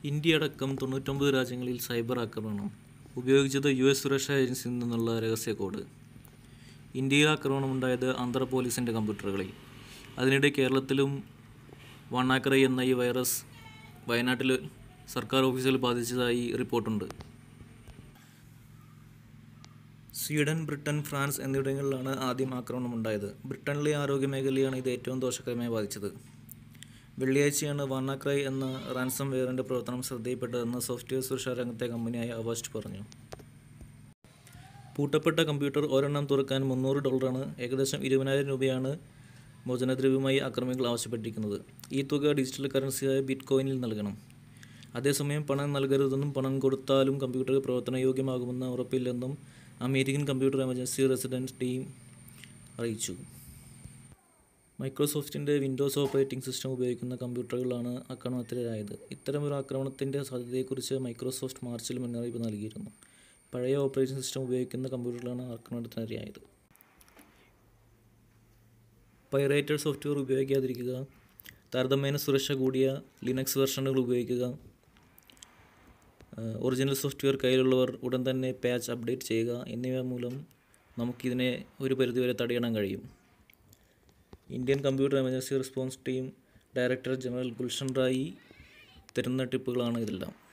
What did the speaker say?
India അടക്കം തൊണ്ണൂറ്റൊമ്പത് രാജ്യങ്ങളിൽ സൈബർ ആക്രമണം ഉപയോഗിച്ചത് യു എസ് സുരക്ഷാ ഏജൻസിയിൽ നിന്നുള്ള രഹസ്യ കോഡ് ഇന്ത്യയിൽ ആക്രമണമുണ്ടായത് ആന്ധ്ര പോലീസിൻ്റെ കമ്പ്യൂട്ടറുകളിൽ അതിനിടെ കേരളത്തിലും വണ്ണാക്കറൈ എന്ന ഈ വൈറസ് വയനാട്ടിൽ സർക്കാർ ഓഫീസുകൾ ബാധിച്ചതായി റിപ്പോർട്ടുണ്ട് സ്വീഡൻ ബ്രിട്ടൻ ഫ്രാൻസ് എന്നിവിടങ്ങളിലാണ് ആദ്യം ആക്രമണമുണ്ടായത് ബ്രിട്ടനിലെ ആരോഗ്യ മേഖലയാണ് ഇത് ഏറ്റവും ദോഷകരമായി ബാധിച്ചത് വെള്ളിയാഴ്ചയാണ് വാണാക്രൈ എന്ന റാൻസം വെയറിൻ്റെ പ്രവർത്തനം ശ്രദ്ധയിൽപ്പെട്ടതെന്ന് സോഫ്റ്റ്വെയർ സുരക്ഷാ രംഗത്തെ കമ്പനിയായ അവസ്റ്റ് പറഞ്ഞു പൂട്ടപ്പെട്ട കമ്പ്യൂട്ടർ ഒരെണ്ണം തുറക്കാൻ മുന്നൂറ് ഡോളറാണ് ഏകദേശം ഇരുപതിനായിരം രൂപയാണ് മോചനദ്രവ്യമായി ആക്രമികൾ ആവശ്യപ്പെട്ടിരിക്കുന്നത് ഈ തുക ഡിജിറ്റൽ കറൻസിയായ ബിറ്റ് കോയിനിൽ നൽകണം അതേസമയം പണം നൽകരുതെന്നും പണം കൊടുത്താലും കമ്പ്യൂട്ടർ പ്രവർത്തനയോഗ്യമാകുമെന്ന് ഉറപ്പില്ലെന്നും American computer emergency residence team അറിയിച്ചു മൈക്രോസോഫ്റ്റിൻ്റെ വിൻഡോസ് ഓപ്പറേറ്റിംഗ് സിസ്റ്റം ഉപയോഗിക്കുന്ന കമ്പ്യൂട്ടറുകളാണ് ആക്രമണത്തിലായത് ഇത്തരമൊരു ആക്രമണത്തിൻ്റെ സാധ്യതയെക്കുറിച്ച് മൈക്രോസോഫ്റ്റ് മാർച്ചിൽ മുന്നറിയിപ്പ് നൽകിയിരുന്നു പഴയ ഓപ്പറേറ്റിംഗ് സിസ്റ്റം ഉപയോഗിക്കുന്ന കമ്പ്യൂട്ടറുകളാണ് ആക്രമണത്തിനിരയായത് പൈറേറ്റഡ് സോഫ്റ്റ്വെയർ ഉപയോഗിക്കാതിരിക്കുക താരതമ്യേന സുരക്ഷ കൂടിയ ലിനക്സ് വെർഷനുകൾ ഉപയോഗിക്കുക ഏഹ് ഒറിജിനൽ സോഫ്റ്റ്വെയർ കയ്യിലുള്ളവർ ഉടൻ തന്നെ പാച്ച് അപ്ഡേറ്റ് ചെയ്യുക എന്നിവ മൂലം നമുക്കിതിനെ ഒരു പരിധിവരെ തടയാൻ കഴിയും Indian computer emergency response team director general Gulshan Rai തരുന്ന ടിപ്പുകളാണ് ഇതെല്ലാം